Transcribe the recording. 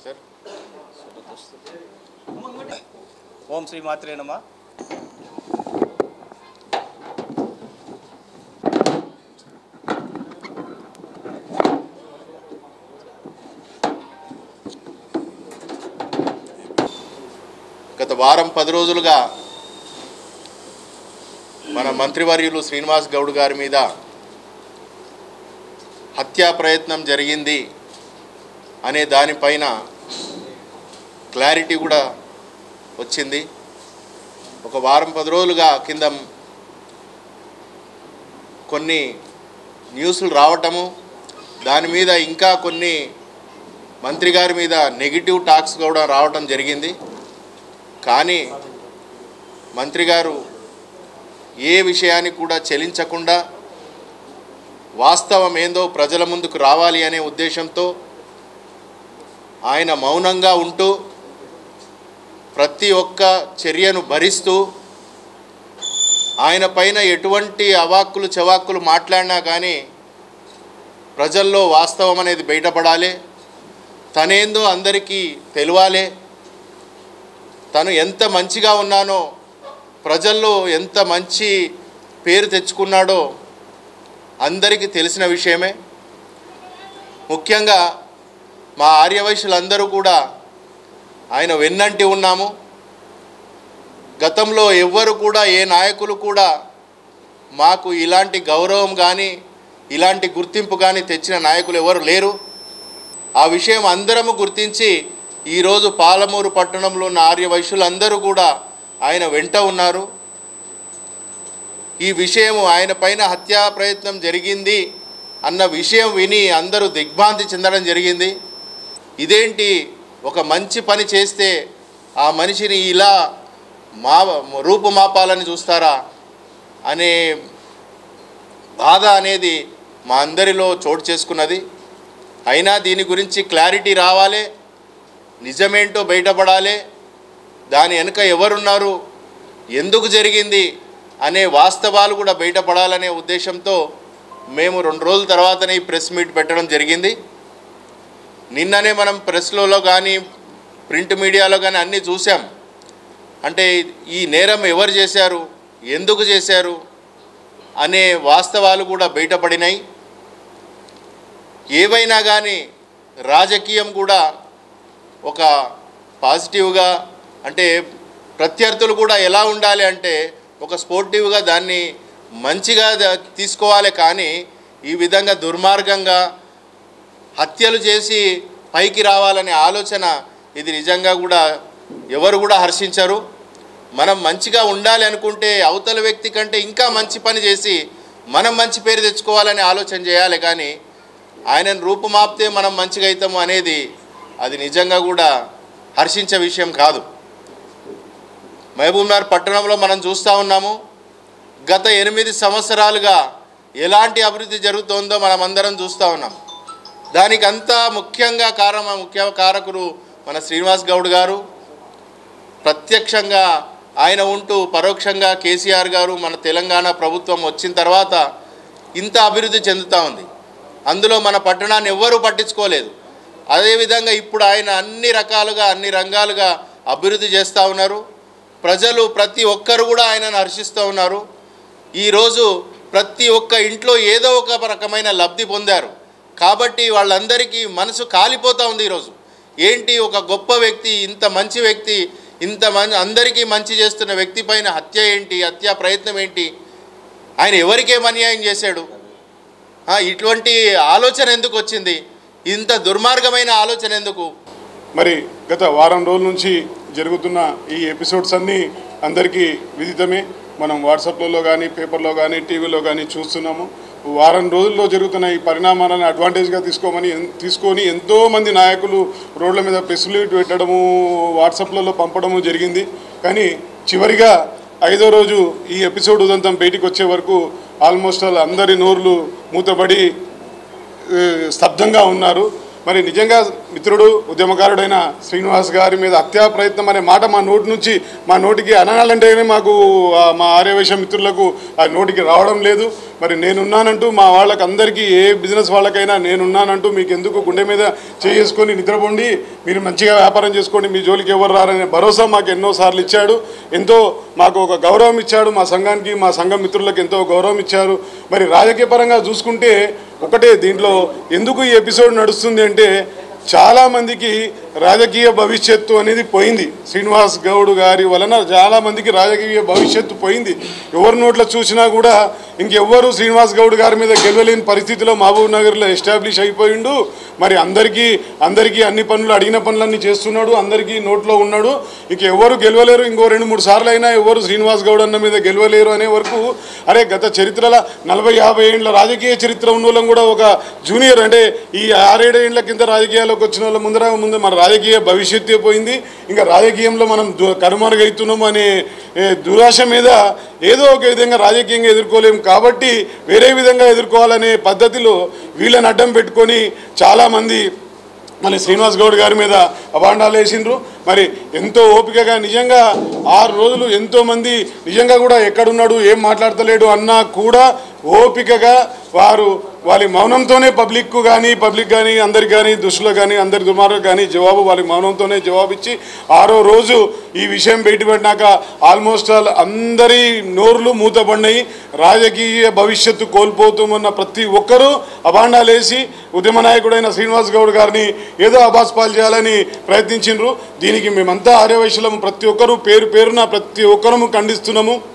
sir ఓం శ్రీ మాత్రే నమ గత వారం పది రోజులుగా మన మంత్రివర్యులు శ్రీనివాస్ గౌడ్ గారి మీద హత్యా ప్రయత్నం జరిగింది అనే దానిపైన క్లారిటీ కూడా వచ్చింది ఒక వారం పది రోజులుగా కింద కొన్ని న్యూస్లు రావటము దాని మీద ఇంకా కొన్ని మంత్రి గారి మీద నెగిటివ్ టాక్స్ కూడా రావటం జరిగింది కానీ మంత్రి గారు ఏ విషయానికి కూడా చెలించకుండా వాస్తవం ఏందో ప్రజల ముందుకు రావాలి అనే ఉద్దేశంతో ఆయన మౌనంగా ఉంటూ ప్రతి ఒక్క చర్యను భరిస్తూ ఆయన పైన ఎటువంటి అవాక్కులు చవాక్కులు మాట్లాడినా కానీ ప్రజల్లో వాస్తవం అనేది బయటపడాలి తనేందో అందరికీ తెలియాలి తను ఎంత మంచిగా ఉన్నానో ప్రజల్లో ఎంత మంచి పేరు తెచ్చుకున్నాడో అందరికీ తెలిసిన విషయమే ముఖ్యంగా మా ఆర్యవైశ్యులందరూ కూడా ఆయన వెన్నంటి ఉన్నాము గతంలో ఎవ్వరు కూడా ఏ నాయకులు కూడా మాకు ఇలాంటి గౌరవం కానీ ఇలాంటి గుర్తింపు కానీ తెచ్చిన నాయకులు ఎవరు లేరు ఆ విషయం అందరము గుర్తించి ఈరోజు పాలమూరు పట్టణంలో ఉన్న ఆర్య వైశ్యులందరూ కూడా ఆయన వెంట ఉన్నారు ఈ విషయం ఆయన పైన హత్యా ప్రయత్నం జరిగింది అన్న విషయం విని అందరూ దిగ్భ్రాంతి చెందడం జరిగింది ఇదేంటి ఒక మంచి పని చేస్తే ఆ మనిషిని ఇలా మా రూపుమాపాలని చూస్తారా అనే బాధ అనేది మా అందరిలో చోటు చేసుకున్నది అయినా దీని గురించి క్లారిటీ రావాలి నిజమేంటో బయటపడాలి దాని వెనుక ఎవరున్నారు ఎందుకు జరిగింది అనే వాస్తవాలు కూడా బయటపడాలనే ఉద్దేశంతో మేము రెండు రోజుల తర్వాతనే ఈ ప్రెస్ మీట్ పెట్టడం జరిగింది నిన్ననే మనం ప్రెస్లలో కానీ ప్రింట్ మీడియాలో కానీ అన్నీ చూసాం అంటే ఈ నేరం ఎవరు చేశారు ఎందుకు చేశారు అనే వాస్తవాలు కూడా బయటపడినాయి ఏవైనా కానీ రాజకీయం కూడా ఒక పాజిటివ్గా అంటే ప్రత్యర్థులు కూడా ఎలా ఉండాలి అంటే ఒక స్పోర్టివ్గా దాన్ని మంచిగా ద- తీసుకోవాలి కానీ ఈ విధంగా దుర్మార్గంగా హత్యలు చేసి పైకి రావాలనే ఆలోచన ఇది నిజంగా కూడా ఎవరు కూడా హర్షించరు మనం మంచిగా ఉండాలి అనుకుంటే అవతల వ్యక్తి కంటే ఇంకా మంచి పని చేసి మనం మంచి పేరు తెచ్చుకోవాలని ఆలోచన చేయాలి కానీ ఆయనను రూపుమాపితే మనం మంచిగా అవుతాము అనేది అది నిజంగా కూడా హర్షించే విషయం కాదు మహబూబ్నగర్ పట్టణంలో మనం చూస్తూ ఉన్నాము గత ఎనిమిది సంవత్సరాలుగా ఎలాంటి అభివృద్ధి జరుగుతోందో మనం అందరం చూస్తూ ఉన్నాం దానికి అంతా ముఖ్యంగా కారణం ముఖ్య కారకులు మన శ్రీనివాస్ గౌడ్ గారు ప్రత్యక్షంగా ఆయన ఉంటూ పరోక్షంగా కేసీఆర్ గారు మన తెలంగాణ ప్రభుత్వం వచ్చిన తర్వాత ఇంత అభివృద్ధి చెందుతూ ఉంది అందులో మన పట్టణాన్ని ఎవ్వరూ పట్టించుకోలేదు అదేవిధంగా ఇప్పుడు ఆయన అన్ని రకాలుగా అన్ని రంగాలుగా అభివృద్ధి చేస్తూ ఉన్నారు ప్రజలు ప్రతి ఒక్కరు కూడా ఆయనను హర్షిస్తూ ఉన్నారు ఈరోజు ప్రతి ఒక్క ఇంట్లో ఏదో ఒక రకమైన లబ్ధి పొందారు కాబట్టి వాళ్ళందరికీ మనసు కాలిపోతూ ఉంది ఈరోజు ఏంటి ఒక గొప్ప వ్యక్తి ఇంత మంచి వ్యక్తి ఇంత మంది అందరికీ మంచి చేస్తున్న వ్యక్తి పైన హత్య ఏంటి హత్యా ప్రయత్నం ఏంటి ఆయన ఎవరికేం అన్యాయం చేశాడు ఆ, ఇటువంటి ఆలోచన ఎందుకు వచ్చింది ఇంత దుర్మార్గమైన ఆలోచన ఎందుకు మరి గత వారం రోజుల నుంచి జరుగుతున్న ఈ ఎపిసోడ్స్ అన్నీ అందరికీ విదితమే మనం వాట్సాప్లలో కానీ పేపర్లో కానీ టీవీలో కానీ చూస్తున్నాము వారం రోజుల్లో జరుగుతున్న ఈ పరిణామాలను అడ్వాంటేజ్గా తీసుకోమని ఎన్- తీసుకొని ఎంతోమంది నాయకులు రోడ్ల మీద ప్రెస్ మీట్ పెట్టడము వాట్సాప్లలో పంపడము జరిగింది కానీ చివరిగా ఐదో రోజు ఈ ఎపిసోడ్ ఉదంతం బయటికి వచ్చే వరకు ఆల్మోస్ట్ ఆల్ అందరి నోర్లు మూతబడి ఏ, స్తబ్దంగా ఉన్నారు మరి నిజంగా మిత్రుడు ఉద్యమకారుడైన శ్రీనివాస్ గారి మీద హత్యా ప్రయత్నం అనే మాట మా నోటి నుంచి మా నోటికి అనాలంటేనే మాకు ఆ, మా ఆర్యవేశ మిత్రులకు ఆ నోటికి రావడం లేదు మరి నేనున్నానంటూ మా వాళ్ళకి అందరికీ ఏ బిజినెస్ వాళ్ళకైనా నేనున్నానంటూ మీకు ఎందుకు గుండె మీద చేసుకొని నిద్రపోండి మీరు మంచిగా వ్యాపారం చేసుకోండి మీ జోలికి ఎవరు రారనే భరోసా మాకు ఎన్నోసార్లు ఇచ్చాడు ఎంతో మాకు ఒక గౌరవం ఇచ్చాడు మా సంఘానికి మా సంఘం మిత్రులకు ఎంతో గౌరవం ఇచ్చారు మరి రాజకీయ పరంగా చూసుకుంటే ఒకటే దీంట్లో ఎందుకు ఈ ఎపిసోడ్ నడుస్తుంది అంటే చాలామందికి రాజకీయ భవిష్యత్తు అనేది పోయింది శ్రీనివాస్ గౌడ్ గారి వలన చాలామందికి రాజకీయ భవిష్యత్తు పోయింది ఎవరి నోట్లో చూసినా కూడా ఇంకెవ్వరు శ్రీనివాస్ గౌడ్ గారి మీద గెలవలేని పరిస్థితిలో మహబూబ్ నగర్లో ఎస్టాబ్లిష్ అయిపోయిండు మరి అందరికీ అందరికీ అన్ని పనులు అడిగిన పనులన్నీ చేస్తున్నాడు అందరికీ నోట్లో ఉన్నాడు ఇంక ఎవరు గెలవలేరు ఇంకో రెండు మూడు సార్లు అయినా ఎవరు శ్రీనివాస్ గౌడ్ అన్న మీద గెలవలేరు అనే వరకు అరే గత చరిత్రలో నలభై యాభై ఏండ్ల రాజకీయ చరిత్ర ఉన్న వాళ్ళం కూడా ఒక జూనియర్ అంటే ఈ ఆరేడు ఏండ్ల కింద రాజకీయాల్లోకి వచ్చిన వాళ్ళ ముందర ముందు మన రాజకీయ భవిష్యత్తు పోయింది ఇంకా రాజకీయంలో మనం దు- కనుమరుగవుతున్నాము అనే ఏ, దురాశ మీద ఏదో ఒక విధంగా రాజకీయంగా ఎదుర్కోలేము కాబట్టి వేరే విధంగా ఎదుర్కోవాలనే పద్ధతిలో వీళ్ళని అడ్డం పెట్టుకొని చాలామంది మళ్ళీ శ్రీనివాస్ గౌడ్ గారి మీద అభాండాలు వేసిండ్రు మరి ఎంతో ఓపికగా నిజంగా ఆరు రోజులు ఎంతోమంది నిజంగా కూడా ఎక్కడున్నాడు ఏం మాట్లాడతలేడు అన్నా కూడా ఓపికగా వారు వాళ్ళ మౌనంతోనే పబ్లిక్కు కానీ పబ్లిక్ కానీ అందరికి కానీ దుష్టులకు కానీ అందరి దుమారులకు కానీ జవాబు వాళ్ళ మౌనంతోనే జవాబిచ్చి ఆరో రోజు ఈ విషయం బయటపడినాక ఆల్మోస్ట్ ఆల్ అందరి నోర్లు మూతపడినాయి రాజకీయ భవిష్యత్తు కోల్పోతున్న ప్రతి ఒక్కరూ అభాండాలేసి ఉద్యమ నాయకుడైన శ్రీనివాస్ గౌడ్ గారిని ఏదో అబాస్పాలు చేయాలని ప్రయత్నించిండ్రు దీనికి మేమంతా ఆర్యవైశ్యులము ప్రతి ఒక్కరూ పేరు పేరున ప్రతి ఒక్కరము ఖండిస్తున్నాము